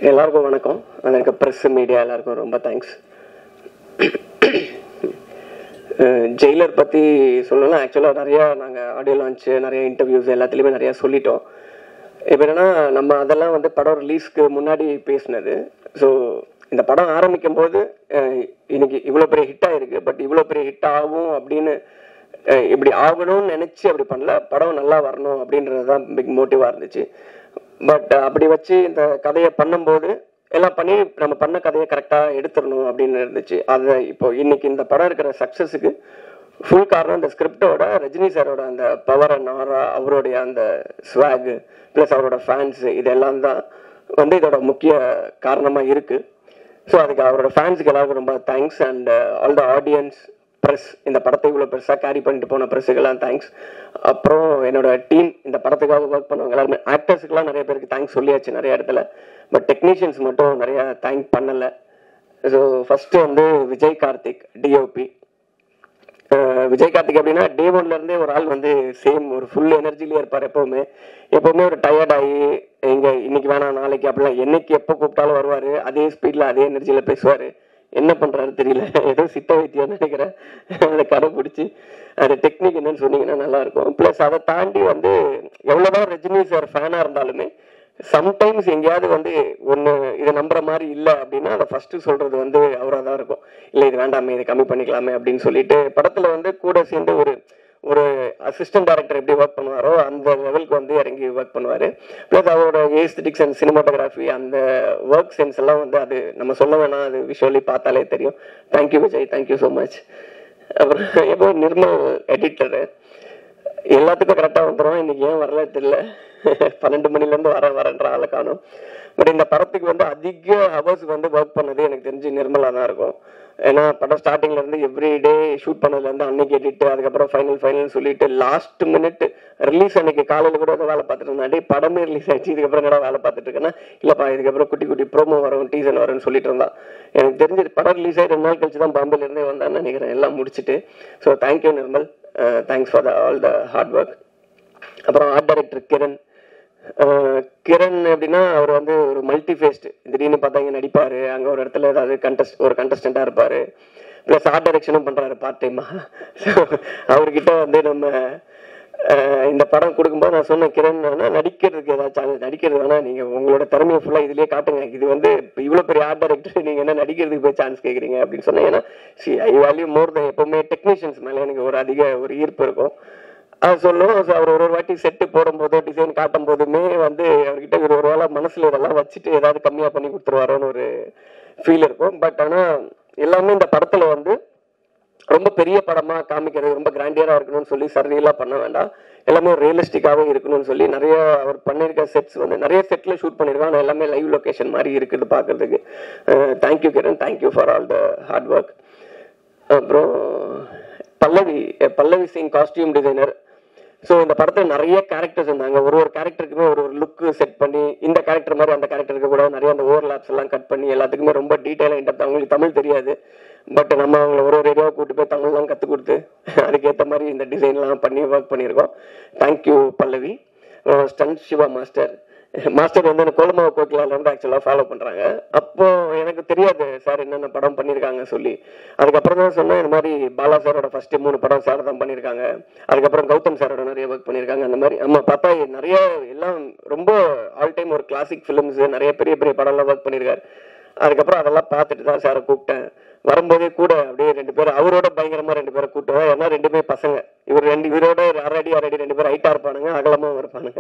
எல்லாருக்கும் வணக்கம் அதற்கு ப்ரெஸ் மீடியா எல்லாருக்கும் ரொம்ப தேங்க்ஸ் ஜெயிலர் பற்றி சொல்லலாம் ஆக்சுவலாக நிறையா நாங்கள் ஆடியோ லான்ச்சு நிறைய இன்டர்வியூஸ் எல்லாத்துலேயுமே நிறையா சொல்லிட்டோம் இப்போ என்னன்னா நம்ம அதெல்லாம் வந்து படம் ரிலீஸ்க்கு முன்னாடி பேசினது ஸோ இந்த படம் ஆரம்பிக்கும் போது அஹ், இன்னைக்கு இவ்வளோ பெரிய ஹிட் ஆயிருக்கு பட் இவ்வளோ பெரிய ஹிட் ஆகும் அப்படின்னு அஹ், இப்படி ஆகணும்னு நினச்சி அப்படி பண்ணல படம் நல்லா வரணும் அப்படின்றது தான் பிக் மோட்டிவாக இருந்துச்சு பட் அப்படி வச்சு இந்த கதையை பண்ணும்போது எல்லாம் பண்ணி நம்ம பண்ண கதையை கரெக்டாக எடுத்துடணும் அப்படின்னு இருந்துச்சு அதை இப்போ இன்னைக்கு இந்த படம் இருக்கிற சக்ஸஸுக்கு ஃபுல் காரணம் இந்த ஸ்கிரிப்டோட ரஜினி சாரோட அந்த பவர் அண்ட் ஆரா அவருடைய அந்த ஸ்வாக் ப்ளஸ் அவரோட ஃபேன்ஸ் இதெல்லாம் தான் வந்து இதோட முக்கிய காரணமாக இருக்குது ஸோ அதுக்கு அவரோட ஃபேன்ஸுக்கு எல்லாருக்கும் ரொம்ப thanks and all the audience press இந்த படத்தை இவ்வளோ பெருசாக கேரி பண்ணிட்டு போன ப்ரெஸ்ஸுக்கெல்லாம் தேங்க்ஸ் அப்புறம் என்னோட டீம் இந்த படத்துக்காக ஒர்க் பண்ணவங்க எல்லாருமே ஆக்டர்ஸுக்கெல்லாம் நிறைய பேருக்கு தேங்க்ஸ் சொல்லியாச்சு நிறைய இடத்துல பட் டெக்னீஷியன்ஸ் மட்டும் நிறைய தேங்க் பண்ணலை ஸோ ஃபஸ்ட்டு வந்து விஜய் கார்த்திக் டிஓபி விஜய் கார்த்திக் அப்படின்னா டே ஒன்ல இருந்தே ஒரு ஆள் வந்து சேம் ஒரு ஃபுல் எனர்ஜிலேயே இருப்பார் எப்பவுமே எப்பவுமே ஒரு டயர்ட் ஆகி இங்க இன்னைக்கு வேணாம் நாளைக்கு அப்படிலாம் என்னைக்கு எப்போ கூப்பிட்டாலும் வருவாரு அதே ஸ்பீட்ல அதே எனர்ஜியில பேசுவாரு என்ன பண்றாரு தெரியல ஏதோ சித்த வைத்தியம் நினைக்கிறேன் அதை கடை பிடிச்சி அது டெக்னிக் என்னன்னு சொன்னீங்கன்னா நல்லா இருக்கும் ப்ளஸ் அதை தாண்டி வந்து எவ்வளவுதான் ரஜினி சார் ஃபேனா இருந்தாலுமே சம்டைம்ஸ் எங்கேயாவது வந்து ஒன்று இதை நம்புற மாதிரி இல்லை அப்படின்னா அதை ஃபர்ஸ்ட் சொல்றது வந்து அவராக தான் இருக்கும் இல்லை இது வேண்டாமே இதை கம்மி பண்ணிக்கலாமே அப்படின்னு சொல்லிட்டு படத்துல வந்து கூட சேர்ந்து ஒரு ஒரு அசிஸ்டன்ட் டைரக்டர் எப்படி ஒர்க் பண்ணுவாரோ அந்த லெவலுக்கு வந்து இறங்கி ஒர்க் பண்ணுவார் ப்ளஸ் அவரோட ஏஸ்தட்டிக்ஸ் அண்ட் சினிமாட்டோகிராஃபி அந்த ஒர்க் சென்ஸ் எல்லாம் வந்து அது நம்ம சொல்ல வேணாம் அது விஷுவலி பார்த்தாலே தெரியும் thank you Vijay thank you so much அப்புறம் எப்போ நிர்மல் எடிட்டரு எல்லாத்துக்கும் கரெக்டாக வந்துடும் இன்னைக்கு ஏன் வரல தெரியல பன்னெண்டு மணிலேருந்து வர வரன்ற ஆளை காணும் பட் இந்த படத்துக்கு வந்து அதிக ஹவர்ஸ் வந்து ஒர்க் பண்ணது எனக்கு தெரிஞ்சு நிர்மலா தான் இருக்கும் ஏன்னா படம் ஸ்டார்டிங்ல இருந்து எவ்ரி டே ஷூட் பண்ணதுல இருந்து அன்னைக்கு எடிட்டு அதுக்கப்புறம் ஃபைனல் ஃபைனல் சொல்லிட்டு லாஸ்ட் மினிட் ரிலீஸ் அன்னைக்கு காலையில கூட வந்து வேலை பார்த்துட்டு இருந்தேன் டே படமே ரிலீஸ் ஆயிடுச்சு இதுக்கப்புறம் என்னடா வேலை பார்த்துட்டு இருக்கேன்னா இல்லப்பா இதுக்கப்புறம் குட்டி குட்டி ப்ரோமோ வரும் டீசன் வரும்னு சொல்லிட்டு இருந்தான் எனக்கு தெரிஞ்சு படம் ரிலீஸ் ஆகி ரெண்டு நாள் கழிச்சு தான் பாம்பேல இருந்தே வந்தான்னு நினைக்கிறேன் எல்லாம் முடிச்சுட்டு so thank you Nirmal thanks for the all the hard work அப்புறம் art director Kiran uh Kiran அப்படின்னா அவர் வந்து ஒரு மல்டி ஃபேஸ்ட் திடீர்னு பார்த்தா இங்க நடிப்பாரு அங்க ஒரு இடத்துல ஏதாவது கண்டஸ்ட் ஒரு கண்டஸ்டண்டா இருப்பாரு ப்ளஸ் ஆர்ட் டைரக்ஷனும் பண்றாரு பார்ட் டைமா ஸோ அவர்கிட்ட வந்து நம்ம அஹ் இந்த படம் கொடுக்கும்போது நான் சொன்னேன் கிரண் வேணா நடிக்கிறதுக்கு ஏதாச்சும் chance- நடிக்கிறது வேணா நீங்க உங்களோட திறமையை ஃபுல்லா இதுலயே காட்டுங்க இது வந்து இப்ப இவ்வளவு பெரிய ஆர்ட் டைரக்டர் நீங்க என்ன நடிக்கிறதுக்கு போய் சான்ஸ் கேக்குறீங்க அப்படின்னு சொன்னேன் ஏன்னா சி ஐ வேல்யூ மோர் தான் எப்பவுமே டெக்னீஷியன்ஸ் மேல எனக்கு ஒரு அதிக ஒரு ஈர்ப்பு இருக்கும் அது சொல்லும் So அவர் ஒரு ஒரு வாட்டி செட்டு போடும்போதோ டிசைன் காட்டும் போதுமே வந்து அவர்கிட்ட ஒரு ஒரு வேளை மனசுல இதெல்லாம் வச்சுட்டு ஏதாவது கம்மியா பண்ணி கொடுத்துருவாரோன்னு ஒரு ஃபீல் இருக்கும் பட் ஆனா எல்லாமே இந்த படத்துல வந்து ரொம்ப பெரிய படமா காமிக்கிறது ரொம்ப கிராண்டியரா இருக்கணும்னு சொல்லி சர்ரியெல்லாம் பண்ண வேண்டாம் எல்லாமே ரியலிஸ்டிக்காவே இருக்கணும்னு சொல்லி நிறைய அவர் பண்ணியிருக்க செட்ஸ் வந்து நிறைய செட்ல ஷூட் பண்ணியிருக்காங்க ஆனா எல்லாமே லைவ் லொகேஷன் மாதிரி இருக்குது பார்க்கிறதுக்கு thank you Kiran thank you for all the hard work அப்புறம் Pallavi uh Pallavi Singh costume designer so இந்த படத்தில் நிறைய கேரக்டர்ஸ் இருந்தாங்க ஒரு ஒரு கேரக்டருக்குமே ஒரு ஒரு லுக்கு செட் பண்ணி இந்த கேரக்டர் மாதிரி அந்த கேரக்டருக்கு கூட நிறைய அந்த ஓவர்லாப்ஸ் எல்லாம் கட் பண்ணி எல்லாத்துக்குமே ரொம்ப டீட்டெயிலாக இன்டெப்த் அவங்களுக்கு தமிழ் தெரியாது பட் நம்ம அவங்கள ஒரு ஒரு ஏரியாவை கூட்டு போய் தமிழ்லாம் கற்றுக் கொடுத்து அதுக்கேற்ற மாதிரி இந்த டிசைன்லாம் பண்ணி ஒர்க் பண்ணியிருக்கோம் thank you Pallavi stunt Shiva master master வந்து எனக்கு கோலமாவ கோக்கிலால இருந்து ஆக்சுவலாக ஃபாலோ பண்றாங்க அப்போ எனக்கு தெரியாது சார் என்னென்ன படம் பண்ணியிருக்காங்க சொல்லி அதுக்கப்புறம் தான் சொன்னேன் இந்த மாதிரி பாலா சாரோட ஃபர்ஸ்ட் மூணு படம் சார் தான் பண்ணியிருக்காங்க அதுக்கப்புறம் கௌதம் சாரோட நிறைய ஒர்க் பண்ணியிருக்காங்க அந்த மாதிரி ஆமா பார்த்தா நிறைய எல்லாம் ரொம்ப ஆல் டைம் ஒரு கிளாசிக் ஃபிலிம்ஸ் நிறைய பெரிய பெரிய படம்லாம் ஒர்க் பண்ணியிருக்காரு அதுக்கப்புறம் அதெல்லாம் பார்த்துட்டு தான் சாரை கூப்பிட்டேன் வரும்போதே கூட அப்படியே ரெண்டு பேரும் அவரோட பயங்கரமா ரெண்டு பேரை கூட்டுவேன் ஏன்னா ரெண்டுமே பசங்க இவர் ரெண்டு இவரோட அரடி அரடி ரெண்டு பேரும் ஹைட்டா இருப்பானுங்க அகலமாவும் இருப்பானுங்க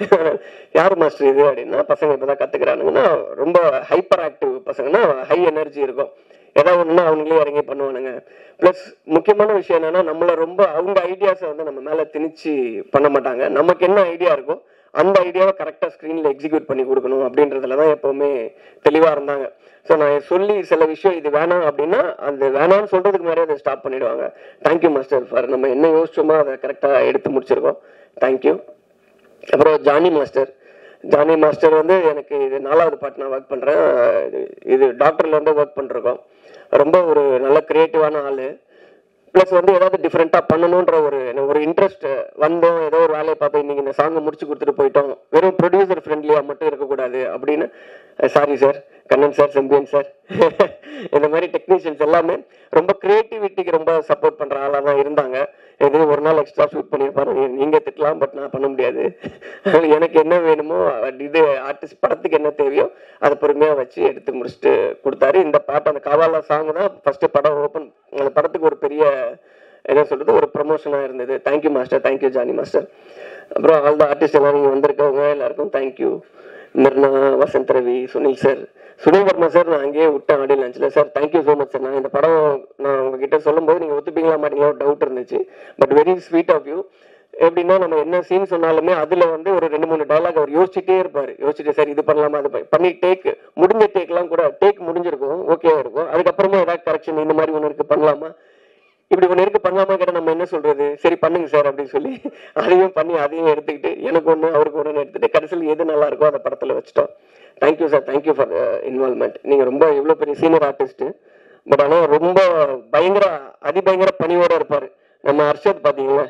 யார் மாஸ்டர் இது அப்படின்னா பசங்க இப்பதான் கத்துக்கிறானுங்கன்னா ரொம்ப ஹைப்பர் ஆக்டிவ் பசங்கன்னா ஹை எனர்ஜி இருக்கும் ஏதாவது ஒண்ணுன்னா அவங்களே இறங்கி பண்ணுவானுங்க ப்ளஸ் முக்கியமான விஷயம் என்னன்னா நம்மள ரொம்ப அவங்க ஐடியாஸை வந்து நம்ம மேல திணிச்சு பண்ண மாட்டாங்க நமக்கு என்ன ஐடியா இருக்கோ அந்த ஐடியாவை கரெக்டாக ஸ்க்ரீனில் எக்ஸிக்யூட் பண்ணி கொடுக்கணும் அப்படின்றதுல தான் எப்போவுமே தெளிவாக இருந்தாங்க ஸோ நான் சொல்லி சில விஷயம் இது வேணாம் அப்படின்னா அந்த வேணாம்னு சொல்றதுக்கு முன்னாடியே அதை ஸ்டாப் பண்ணிடுவாங்க தேங்க்யூ மாஸ்டர் ஃபார் நம்ம என்ன யோசிச்சோமோ அதை கரெக்டாக எடுத்து முடிச்சிருக்கோம் தேங்க்யூ அப்புறம் ஜானி மாஸ்டர் ஜானி மாஸ்டர் வந்து எனக்கு இது நாலாவது பாட்டு நான் ஒர்க் பண்ணுறேன் இது டாக்டர்ல இருந்து ஒர்க் பண்ணிருக்கோம் ரொம்ப ஒரு நல்ல கிரியேட்டிவான ஆள் ப்ளஸ் வந்து ஏதாவது டிஃப்ரெண்ட்டாக பண்ணணுன்ற ஒரு ஒரு இன்ட்ரெஸ்ட் வந்தோம் ஏதோ ஒரு வேலையை பார்த்து இன்னைக்கு இந்த சாங்கை முடிச்சு கொடுத்துட்டு போயிட்டோம் வெறும் ப்ரொடியூசர் ஃப்ரெண்ட்லியாக மட்டும் இருக்கக்கூடாது அப்படின்னு sorry sir Kannan sir Sembian sir இந்த மாதிரி டெக்னீஷியன்ஸ் எல்லாமே ரொம்ப கிரியேட்டிவிட்டிக்கு ரொம்ப சப்போர்ட் பண்ணுற ஆளாக தான் இருந்தாங்க இது ஒரு நாள் எக்ஸ்ட்ரா ஷூட் பண்ணியிருப்பாரு நீங்கள் திட்டலாம் பட் நான் பண்ண முடியாது அதனால எனக்கு என்ன வேணுமோ இது ஆர்டிஸ்ட் படத்துக்கு என்ன தேவையோ அதை பொறுமையாக வச்சு எடுத்து முடிச்சுட்டு கொடுத்தாரு இந்த பாட்டு அந்த கவாலா சாங் தான் ஃபர்ஸ்ட் படம் ஓப்பன் அந்த படத்துக்கு ஒரு பெரிய என்ன சொல்றது ஒரு ப்ரொமோஷனாக இருந்தது thank you master thank you Johnny master அப்புறம் ஆல் த ஆர்டிஸ்ட் எல்லாரும் இங்கே வந்திருக்கவங்க எல்லாருக்கும் thank you Mirna Vasanth Ravi Sunil sir Sunil Varma sir நான் அங்கேயே விட்டேன் ஆடியோ லஞ்சில் sir thank you so much sir நான் இந்த படம் நான் உங்ககிட்ட சொல்லும்போது நீங்கள் ஒத்துப்பீங்களா மாட்டீங்களா டவுட் இருந்துச்சு but very sweet of you எப்படின்னா நம்ம என்ன சீன் சொன்னாலுமே அதுல வந்து ஒரு ரெண்டு மூணு டயலாக் அவர் யோசிச்சுட்டே இருப்பாரு யோசிச்சுட்டு சார் இது பண்ணலாமா அது பண்ணி- பண்ணி டேக் முடிஞ்ச டேக்லாம் கூட டேக் முடிஞ்சிருக்கும் ஓகேவா இருக்கும் அதுக்கப்புறமா ஏதாவது கரெக்ஷன் இந்த மாதிரி ஒன்று இருக்கு பண்ணலாமா இப்படி ஒன்று இருக்கு பண்ணலாமா கேட்டால் நம்ம என்ன சொல்றது சரி பண்ணுங்க சார் அப்படின்னு சொல்லி அதையும் பண்ணி அதையும் எடுத்துக்கிட்டு எனக்கு ஒன்று அவருக்கு ஒன்று எடுத்துட்டு கடைசியில் எது நல்லா இருக்கோ அந்த படத்தில் வச்சுட்டோம் thank you sir thank you for involvement நீங்கள் ரொம்ப இவ்வளோ பெரிய சீனியர் ஆர்டிஸ்ட் பட் ஆனால் ரொம்ப பயங்கர அதிபயங்கர பணிவோட இருப்பார் நம்ம அர்ஷத் பார்த்தீங்களா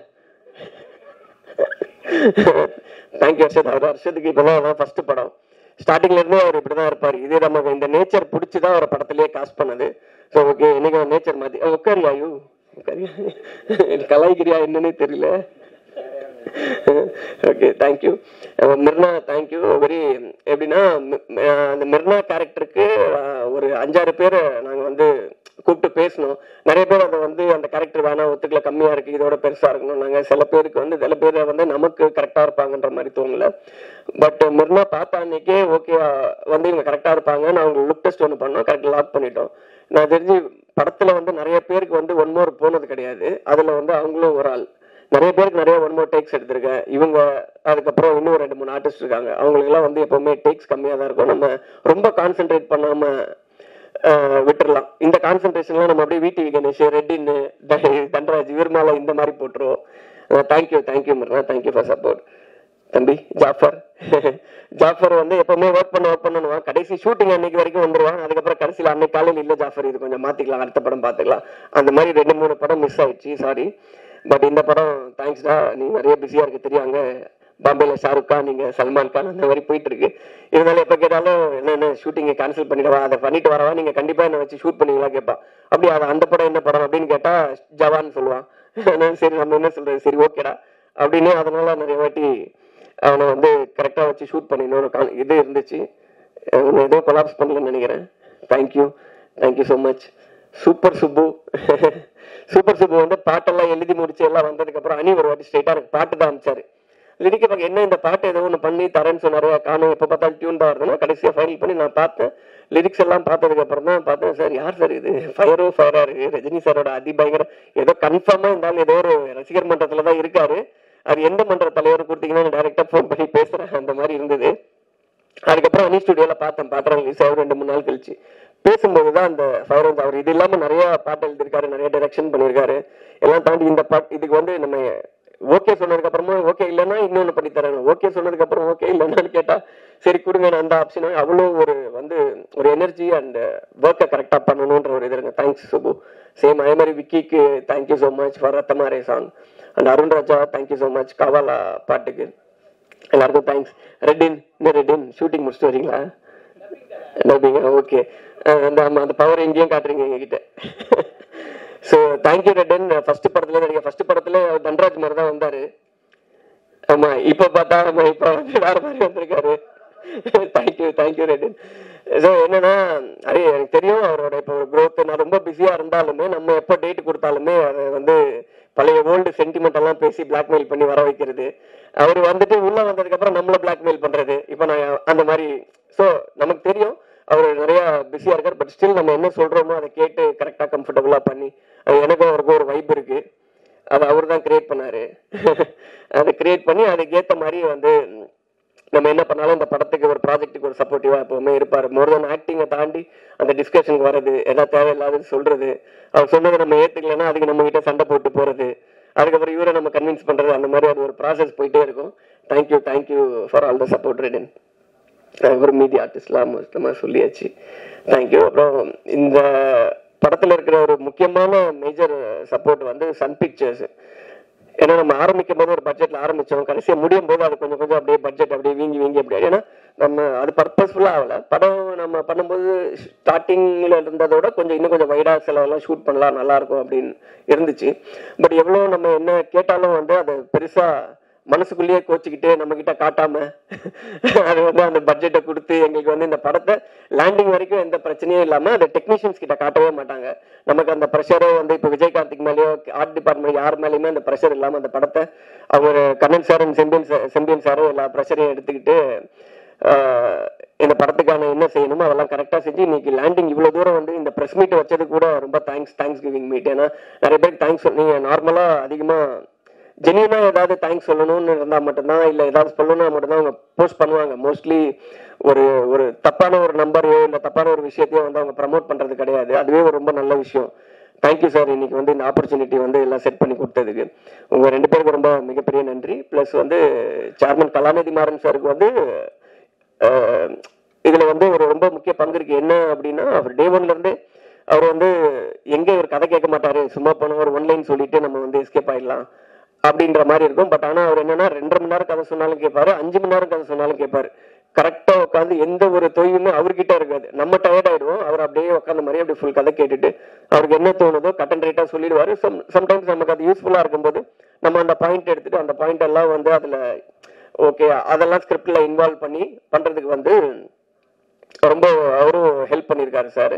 தேங்க்யூ அர்ஷத் அவர் அர்ஷத்துக்கு இப்பதான் ஃபர்ஸ்ட் படம் ஸ்டார்டிங்ல இருந்தே அவர் இப்படிதான் இருப்பார் இது நமக்கு இந்த நேச்சர் பிடிச்சி தான் அவரை படத்திலேயே காஸ்ட் பண்ணது ஸோ ஓகே இன்னைக்கு நேச்சர் மாத்தி உட்காரியா யூ உட்காரியா கலாய்கிரியா என்னன்னே தெரியல okay thank you Mirna thank you very எப்படின்னா மி- அஹ் அந்த மிர்னா கேரக்டருக்கு ஒரு அஞ்சாறு பேர் நாங்கள் வந்து கூப்பிட்டு பேசணும் நிறைய பேர் அதை வந்து அந்த கேரக்டர் வேணாம் ஒத்துக்கல கம்மியாக இருக்கு இதோட பெருசாக இருக்கணும் நாங்கள் சில பேருக்கு வந்து சில பேர் வந்து நமக்கு கரெக்டாக இருப்பாங்கன்ற மாதிரி தோணல பட் மிர்னா பார்த்த அன்னைக்கே ஓகே வந்து இவங்க கரெக்டாக இருப்பாங்க நான் அவங்களுக்கு லுக் டெஸ்ட் ஒன்று பண்ணோம் கரெக்டாக லாக் பண்ணிட்டோம் நான் தெரிஞ்சு படத்தில் வந்து நிறைய பேருக்கு வந்து ஒன் மோர் போனது கிடையாது அதில் வந்து அவங்களும் ஒரு ஆள் நிறைய பேருக்கு நிறைய ஒன் மோர் டேக்ஸ் எடுத்திருக்கேன் இவங்க அதுக்கப்புறம் இன்னும் ரெண்டு மூணு ஆர்டிஸ்ட் இருக்காங்க அவங்களுக்குலாம் வந்து எப்பவுமே டேக்ஸ் கம்மியாக தான் இருக்கும் நம்ம ரொம்ப கான்சென்ட்ரேட் பண்ணாம ஆஹ், விட்டுறலாம் இந்த கான்சென்ட்ரேஷன்லாம் நம்ம அப்படியே விடிவி கணேஷ் ரெட்டின்னு தண்டராஜ் இவர்மால இந்த மாதிரி போட்டுருவோம் thank you thank you Mirna thank you for support தம்பி ஜாஃபர் ஜாஃபர் வந்து எப்பவுமே ஒர்க் பண்ண ஒர்க் பண்ணணுவான் கடைசி ஷூட்டிங் அன்னைக்கு வரைக்கும் வந்துருவான் அதுக்கப்புறம் கடைசியில் அன்னைக்கு காலையில் இல்லை ஜாஃபர் இது கொஞ்சம் மாத்திக்கலாம் அடுத்த படம் பார்த்துக்கலாம் அந்த மாதிரி ரெண்டு மூணு படம் மிஸ் ஆயிடுச்சு சாரி பட் இந்த படம் தேங்க்ஸ்டா நீ நிறைய பிஸியா இருக்கு தெரியாங்க பாம்பேல ஷாருக் கான் நீங்க சல்மான் கான் அந்த மாதிரி போயிட்டு இருக்கு இருந்தாலும் எப்ப கேட்டாலும் என்ன என்ன ஷூட்டிங்கை கேன்சல் பண்ணிடவா அதை பண்ணிட்டு வரவா நீங்க கண்டிப்பா என்ன வச்சு ஷூட் பண்ணுவீங்களா கேட்பா அப்படி அது அந்த படம் என்ன படம் அப்படின்னு கேட்டா ஜவான் சொல்லுவான் நான் சரி நம்ம என்ன சொல்றது சரி ஓகேடா அப்படின்னு அதனால நிறைய வாட்டி அவனை வந்து கரெக்டாக வச்சு ஷூட் பண்ணிடணும் கால் இது இருந்துச்சு அவனை எதுவும் கொலாப்ஸ் பண்ணலன்னு நினைக்கிறேன் thank you thank you so much super Subbu super Subbu வந்து பாட்டெல்லாம் எழுதி முடிச்சு எல்லாம் வந்ததுக்கப்புறம் அனி ஒரு வாட்டி ஸ்ட்ரைட்டாக எனக்கு பாட்டு தான் அமிச்சாரு லிரிக்க பார்க்க என்ன இந்த பாட்டு ஏதோ ஒன்று பண்ணி தரேன்னு சொன்னாரு காணும் எப்போ பார்த்தாலும் டியூன் தான் வருதுன்னா கடைசியாக ஃபைனல் பண்ணி நான் பார்த்தேன் லிரிக்ஸ் எல்லாம் பார்த்ததுக்கு அப்புறம் தான் பார்த்தேன் சார் யார் சார் இது ஃபயரோ ஃபயரா இருக்கு ரஜினி சாரோட அதிபயங்கர ஏதோ கன்ஃபார்மாக இருந்தாலும் ஏதோ ஒரு ரசிகர் மன்றத்தில் தான் இருக்காரு அது எந்த மன்ற தலைவர் கொடுத்தீங்கன்னா டைரக்டா ஃபோன் பண்ணி பேசுறேன் அந்த மாதிரி இருந்தது அதுக்கப்புறம் அனி ஸ்டுடியோல பார்த்தேன் பாத்திரம் ரிலீஸ் ஆகும் ரெண்டு மூணு நாள் கழிச்சு பேசும்போது தான் அந்த ஃபயர் வந்து அவர் இது இல்லாம நிறைய பாட்டு எழுதியிருக்காரு நிறைய டைரக்ஷன் பண்ணியிருக்காரு எல்லாம் தாண்டி இந்த பாட்டு இதுக்கு வந்து நம்ம ஓகே சொன்னதுக்கு அப்புறமா ஓகே இல்லைன்னா இன்னொன்னு பண்ணி தரேன் ஓகே சொன்னதுக்கு அப்புறம் ஓகே இல்லைன்னு கேட்டா சரி கொடுங்க நான் அந்த ஆப்ஷன் அவ்வளோ ஒரு வந்து ஒரு எனர்ஜி அண்ட் ஒர்க்கை கரெக்டாக பண்ணணுன்ற ஒரு இது இருக்கு தேங்க்ஸ் சுபு சேம் அதே மாதிரி விக்கிக்கு thank you so much for Rathamaarey song and Arun Raja thank you so much Kaavaalaa பாட்டுக்கு எல்லாருக்கும் தேங்க்ஸ் ரெட்டின் இந்த ரெட்டின் ஷூட்டிங் முடிச்சுட்டு வரீங்களா டப்பிங்க ஓகே அந்த ஆமா, அந்த பவர் எங்கேயும் காட்டுறீங்க எங்ககிட்ட ஸோ தேங்க்யூ ரெட்டன் ஃபர்ஸ்ட் படத்துல நடிக்க ஃபர்ஸ்ட் படத்துல தன்ராஜ் மாதிரி தான் வந்தாரு ஆமா இப்ப பார்த்தா ஆமா இப்ப வந்து வேற மாதிரி வந்திருக்காரு தேங்க்யூ தேங்க்யூ ரெட்டன் ஸோ என்னன்னா அது எனக்கு தெரியும் அவரோட இப்போ ஒரு growth நான் ரொம்ப பிஸியா இருந்தாலுமே நம்ம எப்போ டேட் கொடுத்தாலுமே அதை வந்து பழைய ஓல்டு சென்டிமெண்ட் எல்லாம் பேசி பிளாக்மெயில் பண்ணி வர வைக்கிறது அவர் வந்துட்டு உள்ள வந்ததுக்கு அப்புறம் நம்மள பிளாக்மெயில் பண்றது இப்போ நான் அந்த மாதிரி ஸோ நமக்கு தெரியும் அவர் நிறைய பிஸியா இருக்கார் பட் ஸ்டில் நம்ம என்ன சொல்றோமோ அதை கேட்டு கரெக்டா கம்ஃபர்டபுளா பண்ணி அது எனக்கும் அவருக்கும் ஒரு வைப் இருக்கு அதை அவர் தான் கிரியேட் பண்ணாரு அதை கிரியேட் பண்ணி அதுக்கு ஏத்த மாதிரி வந்து நம்ம என்ன பண்ணாலும் இந்த படத்துக்கு ஒரு ப்ராஜெக்ட்டுக்கு ஒரு சப்போர்ட்டிவா எப்பவுமே இருப்பாரு மோர் தென் ஆக்டிங்கை தாண்டி அந்த டிஸ்கஷனுக்கு வர்றது எதாவது தேவையில்லாதது சொல்றது அவர் சொன்னதை நம்ம ஏத்துக்கலைன்னா அதுக்கு நம்ம கிட்ட சண்டை போட்டு போறது அதுக்கப்புறம் இவரை நம்ம கன்வின்ஸ் பண்றது அந்த மாதிரி அது ஒரு ப்ராசஸ் போயிட்டே இருக்கும் thank you thank you for all the support ரிடன் அப்புறம் மீதி ஆர்டிஸ்ட்லாம் மொத்தமாக சொல்லியாச்சு தேங்க்யூ அப்புறம் இந்த படத்தில் இருக்கிற ஒரு முக்கியமான மேஜர் சப்போர்ட் வந்து சன் பிக்சர்ஸ் ஏன்னா நம்ம ஆரம்பிக்கும் போது ஒரு பட்ஜெட்ல ஆரம்பிச்சோம் கடைசியா முடியும் போது அது கொஞ்சம் கொஞ்சம் அப்படியே பட்ஜெட் அப்படியே வீங்கி வீங்கி அப்படியே ஏன்னா நம்ம அது பர்பஸ்ஃபுல்லா ஆகல படம் நம்ம பண்ணும்போது ஸ்டார்டிங்ல இருந்ததோட கொஞ்சம் இன்னும் கொஞ்சம் வைடா செலவெல்லாம் ஷூட் பண்ணலாம் நல்லா இருக்கும் அப்படின்னு இருந்துச்சு பட் எவ்வளோ நம்ம என்ன கேட்டாலும் வந்து அதை பெருசா மனசுக்குள்ளேயே கோச்சிக்கிட்டு நம்ம கிட்ட காட்டாம அது வந்து அந்த பட்ஜெட்டை கொடுத்து எங்களுக்கு வந்து இந்த படத்தை லேண்டிங் வரைக்கும் எந்த பிரச்சனையும் இல்லாம அதை டெக்னீஷியன்ஸ் கிட்ட காட்டவே மாட்டாங்க நமக்கு அந்த ப்ரெஷரோ வந்து இப்போ விஜய் கார்த்திக் மேலேயோ ஆர்ட் டிபார்ட்மெண்ட் யார் மேலேயுமே அந்த ப்ரெஷர் இல்லாம அந்த படத்தை அவர் கண்ணன் சார் செம்பியன் சார் செம்பியன் சாரும் எல்லா ப்ரெஷரையும் எடுத்துக்கிட்டு ஆஹ், இந்த படத்துக்கான என்ன செய்யணுமோ அதெல்லாம் கரெக்டாக செஞ்சு இன்னைக்கு லேண்டிங் இவ்வளோ தூரம் வந்து இந்த ப்ரெஸ் மீட் வச்சது கூட ரொம்ப தேங்க்ஸ் தேங்க்ஸ் கிவிங் மீட் ஏன்னா நிறைய பேருக்கு தேங்க்ஸ் நீங்கள் நார்மலாக அதிகமாக ஜெனியூனா ஏதாவது தேங்க்ஸ் சொல்லணும்னு இருந்தால் மட்டும்தான் இல்லை ஏதாவது சொல்லணும்னா மட்டும்தான் அவங்க போஸ்ட் பண்ணுவாங்க மோஸ்ட்லி ஒரு ஒரு தப்பான ஒரு நம்பரையோ இல்லை தப்பான ஒரு விஷயத்தையோ வந்து அவங்க ப்ரமோட் பண்ணுறது கிடையாது அதுவே ஒரு ரொம்ப நல்ல விஷயம் தேங்க்யூ சார் இன்னைக்கு வந்து இந்த ஆப்பர்ச்சுனிட்டி வந்து எல்லாம் செட் பண்ணி கொடுத்ததுக்கு உங்கள் ரெண்டு பேருக்கு ரொம்ப மிகப்பெரிய நன்றி ப்ளஸ் வந்து சேர்மன் கலாநிதி மாறன் சாருக்கு வந்து அஹ், இதுல வந்து ஒரு ரொம்ப முக்கிய பங்கு இருக்கு என்ன அப்படின்னா அவர் டே ஒன்ல இருந்து அவர் வந்து எங்க ஒரு கதை கேட்க மாட்டாரு சும்மா போன ஒரு ஒன்லைன் சொல்லிட்டு நம்ம வந்து எஸ்கேப் ஆயிடலாம் அப்படின்ற மாதிரி இருக்கும் பட் ஆனா அவர் என்னன்னா ரெண்டரை மணி நேரம் கதை சொன்னாலும் கேட்பாரு அஞ்சு மணி நேரம் கதை சொன்னாலும் கேட்பாரு கரெக்டா உட்காந்து எந்த ஒரு தொய்வுமே அவர்கிட்ட இருக்காது நம்ம டயர்ட் ஆயிடுவோம் அவர் அப்படியே உட்காந்த மாதிரி அப்படியே ஃபுல் கதை கேட்டுட்டு அவருக்கு என்ன தோணுதோ கட் அண்ட் ரைட்டா சொல்லிடுவாரு சம் சம்டைம்ஸ் நமக்கு அது யூஸ்ஃபுல்லா இருக்கும்போது நம்ம அந்த பாயிண்ட் எடுத்துட்டு அந்த பாயிண்ட் எல்லாம் வந்து அதுல ஓகே அதெல்லாம் ஸ்கிரிப்ட்ல இன்வால்வ் பண்ணி பண்றதுக்கு வந்து ரொம்ப அவரும் ஹெல்ப் பண்ணியிருக்காரு சார்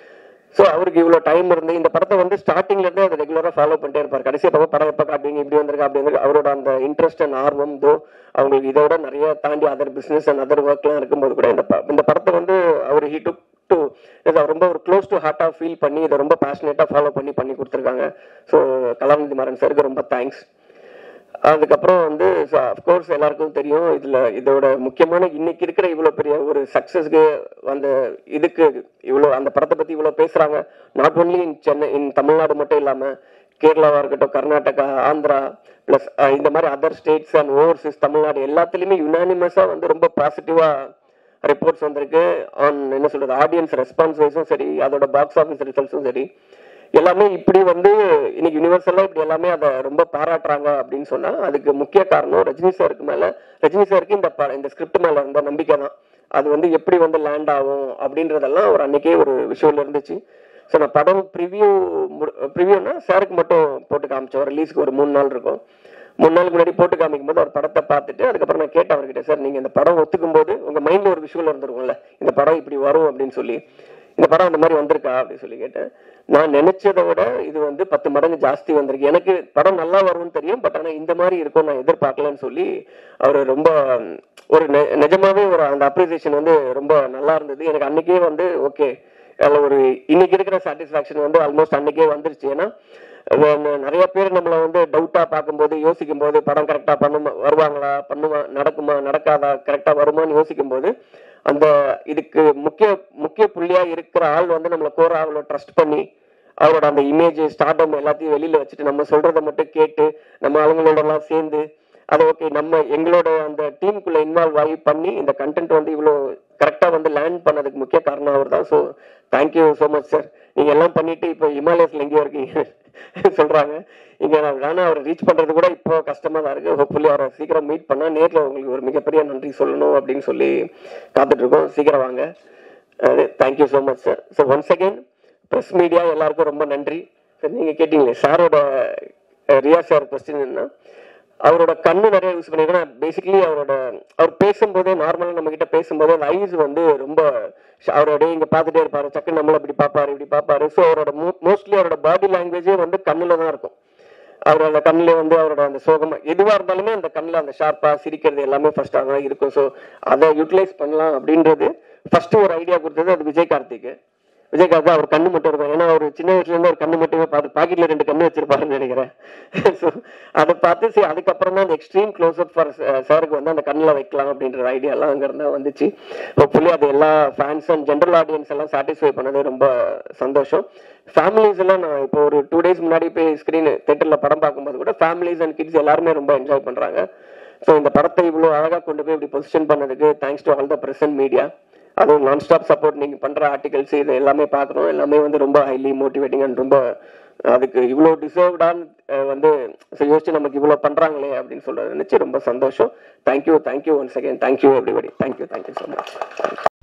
ஸோ அவருக்கு இவ்வளோ டைம் இருந்து இந்த படத்தை வந்து ஸ்டார்டிங்ல இருந்தே அதை ரெகுலராக ஃபாலோ பண்ணிட்டே இருப்பார் கடைசி அப்போ படம் எப்போ காட்டுவீங்க இப்படி வந்திருக்கு அப்படி வந்திருக்கு அவரோட அந்த இன்ட்ரெஸ்ட் அண்ட் ஆர்வம் தோ அவங்களுக்கு இதோட நிறைய தாண்டி அதர் பிஸ்னஸ் அண்ட் அதர் ஒர்க்லாம் இருக்கும்போது கூட இந்த ப- இந்த படத்தை வந்து அவர் ஹீ டுக் டு இதை ரொம்ப ஒரு க்ளோஸ் டு ஹார்ட்டாக ஃபீல் பண்ணி இதை ரொம்ப பேஷனேட்டாக ஃபாலோ பண்ணி பண்ணி கொடுத்துருக்காங்க ஸோ கலாநிதி மாறன் சாருக்கு ரொம்ப தேங்க்ஸ் அதுக்கப்புறம் வந்து அஃப்கோர்ஸ் எல்லாருக்கும் தெரியும் இதுல இதோட முக்கியமான இன்னைக்கு இருக்கிற இவ்வளவு பெரிய ஒரு சக்சஸ்க்கு அந்த இதுக்கு இவ்வளவு அந்த படத்தை பத்தி இவ்வளவு பேசுறாங்க not only in Chennai in Tamil Nadu மட்டும் இல்லாம கேரளாவா இருக்கட்டும் கர்நாடகா ஆந்திரா பிளஸ் இந்த மாதிரி other states and overseas Tamil Nadu எல்லாத்துலயுமே யுனானிமஸா வந்து ரொம்ப பாசிட்டிவா ரிப்போர்ட்ஸ் வந்திருக்கு ஆன் என்ன சொல்றது ஆடியன்ஸ் ரெஸ்பான்ஸ் வைஸும் சரி அதோட பாக்ஸ் ஆஃபீஸ் ரிசல்ட்ஸும் சரி எல்லாமே இப்படி வந்து இன்னைக்கு யூனிவர்சலா இப்படி எல்லாமே அதை ரொம்ப பாராட்டுறாங்க அப்படின்னு சொன்னா அதுக்கு முக்கிய காரணம் ரஜினி சாருக்கு மேல ரஜினி சாருக்கு இந்த ப- இந்த ஸ்கிரிப்ட் மேல இருந்த நம்பிக்கை தான் அது வந்து எப்படி வந்து லேண்ட் ஆகும் அப்படின்றதெல்லாம் ஒரு அன்னைக்கே ஒரு விஷயம் இருந்துச்சு ஸோ நான் படம் ப்ரிவியூ ப்ரிவியூனா சாருக்கு மட்டும் போட்டு காமிச்சோம் ரிலீஸ்க்கு ஒரு மூணு நாள் இருக்கும் மூணு நாளுக்கு முன்னாடி போட்டு காமிக்கும் போது அவர் படத்தை பார்த்துட்டு அதுக்கப்புறம் நான் கேட்டேன் அவர்கிட்ட சார் நீங்க இந்த படம் ஒத்துக்கும் போது உங்க மைண்ட்ல ஒரு விஷுவல் இருந்திருக்கும்ல இந்த படம் இப்படி வரும் அப்படின்னு சொல்லி இந்த படம் அந்த மாதிரி வந்திருக்கா அப்படின்னு சொல்லி கேட்டேன் நான் நினைச்சதை விட இது வந்து பத்து மடங்கு ஜாஸ்தி வந்திருக்கு எனக்கு படம் நல்லா வரும்னு தெரியும் பட் ஆனா இந்த மாதிரி இருக்கும் நான் எதிர்பார்க்கலன்னு சொல்லி அவர் ரொம்ப ம், ஒரு நெ- நிஜமாவே ஒரு அந்த அப்ரிசியேஷன் வந்து ரொம்ப நல்லா இருந்தது எனக்கு அன்னைக்கே வந்து ஓகே அதில் ஒரு இன்னைக்கு இருக்கிற சாட்டிஸ்ஃபேக்ஷன் வந்து ஆல்மோஸ்ட் அன்னைக்கே வந்துருச்சு ஏன்னா அஹ் ந- நிறைய பேர் நம்மளை வந்து டவுட்டா பார்க்கும்போது யோசிக்கும் போது படம் கரெக்டா பண்ணுமா வருவாங்களா பண்ணுமா நடக்குமா நடக்காதா கரெக்டா வருமான்னு யோசிக்கும் போது அந்த இதுக்கு முக்கிய முக்கிய புள்ளியா இருக்கிற ஆள் வந்து நம்மளை கோரா அவ்வளோ ட்ரஸ்ட் பண்ணி அவரோட அந்த இமேஜ் ஸ்டார்டம் எல்லாத்தையும் வெளியில வச்சுட்டு நம்ம சொல்றதை மட்டும் கேட்டு நம்ம ஆளுங்களோட எல்லாம் சேர்ந்து அது ஓகே நம்ம எங்களோட அந்த டீமுக்குள்ள இன்வால்வ் ஆகி பண்ணி இந்த கண்டென்ட் வந்து இவ்வளோ கரெக்டா வந்து லேண்ட் பண்ணதுக்கு முக்கிய காரணம் அவர் தான் so thank you so much sir நீங்க எல்லாம் பண்ணிட்டு இப்போ இமாலயஸ்ல எங்கேயோ இருக்கீங்க சொல்றாங்க இங்க நான் வேணா அவரை ரீச் பண்றது கூட இப்போ கஷ்டமா தான் இருக்கு ஹோப்ஃபுல்லி அவரை சீக்கிரம் மீட் பண்ணா நேர்ல உங்களுக்கு ஒரு மிகப்பெரிய நன்றி சொல்லணும் அப்படின்னு சொல்லி காத்துட்டு இருக்கோம் சீக்கிரம் வாங்க thank you so much sir so once again press media எல்லாருக்கும் ரொம்ப நன்றி சார் நீங்க கேட்டீங்களே சாரோட ரியா சார் கொஸ்டின் என்ன அவரோட கண்ணு நிறைய யூஸ் பண்ணிருக்கேன் பேசிக்கலி அவரோட அவர் பேசும்போதே நார்மலா நம்ம கிட்ட பேசும்போது அந்த ஐஸ் வந்து ரொம்ப அவரோட இங்க பார்த்துட்டே இருப்பாரு சக்கு நம்மள இப்படி பார்ப்பாரு இப்படி பார்ப்பாரு ஸோ அவரோட மோஸ்ட்லி அவரோட பாடி லாங்குவேஜே வந்து கண்ணுல தான் இருக்கும் அவர் அந்த கண்ணுல வந்து அவரோட அந்த சோகமா எதுவா இருந்தாலுமே அந்த கண்ணுல அந்த ஷார்ப்பா சிரிக்கிறது எல்லாமே ஃபர்ஸ்ட் தான் இருக்கும் ஸோ அதை யூட்டிலைஸ் பண்ணலாம் அப்படின்றது ஃபர்ஸ்ட் ஒரு ஐடியா கொடுத்தது அது விஜய் கார்த்திக் விஜயகாந்த் அவர் கண்ணு மட்டும் இருக்கும் ஏன்னா அவர் சின்ன வயசுல இருந்து ஒரு கண்ணு மட்டுமே பார்த்து பாக்கெட்ல ரெண்டு கண்ணு வச்சிருப்பாருன்னு நினைக்கிறேன் ஸோ அதை பார்த்து சரி அதுக்கப்புறம் தான் அந்த எக்ஸ்ட்ரீம் க்ளோஸ் அப் ஃபார் சாருக்கு வந்து அந்த கண்ணில் வைக்கலாம் அப்படின்ற ஐடியா எல்லாம் அங்க இருந்தா வந்துச்சு ஹோப்ஃபுல்லி அது எல்லா ஃபேன்ஸ் அண்ட் ஜென்ரல் ஆடியன்ஸ் எல்லாம் சாட்டிஸ்ஃபை பண்ணது ரொம்ப சந்தோஷம் ஃபேமிலிஸ் எல்லாம் நான் இப்போ ஒரு டூ டேஸ் முன்னாடி போய் ஸ்க்ரீன் தேட்டர்ல படம் பார்க்கும்போது கூட ஃபேமிலிஸ் அண்ட் கிட்ஸ் எல்லாருமே ரொம்ப என்ஜாய் பண்றாங்க ஸோ இந்த படத்தை இவ்வளோ அழகா கொண்டு போய் இப்படி பொசிஷன் பண்ணதுக்கு thanks to all the present media அதுவும் நான் ஸ்டாப் சப்போர்ட் நீங்கள் பண்ணுற ஆர்டிகல்ஸ் இது எல்லாமே பார்க்குறோம் எல்லாமே வந்து ரொம்ப ஹைலி மோட்டிவேட்டிங் அண்ட் ரொம்ப அதுக்கு இவ்வளோ டிசர்வ்டான்னு வந்து சரி, யோசிச்சு நமக்கு இவ்வளோ பண்ணுறாங்களே அப்படின்னு சொல்றது நினச்சி ரொம்ப சந்தோஷம் thank you thank you once again thank you everybody thank you thank you so much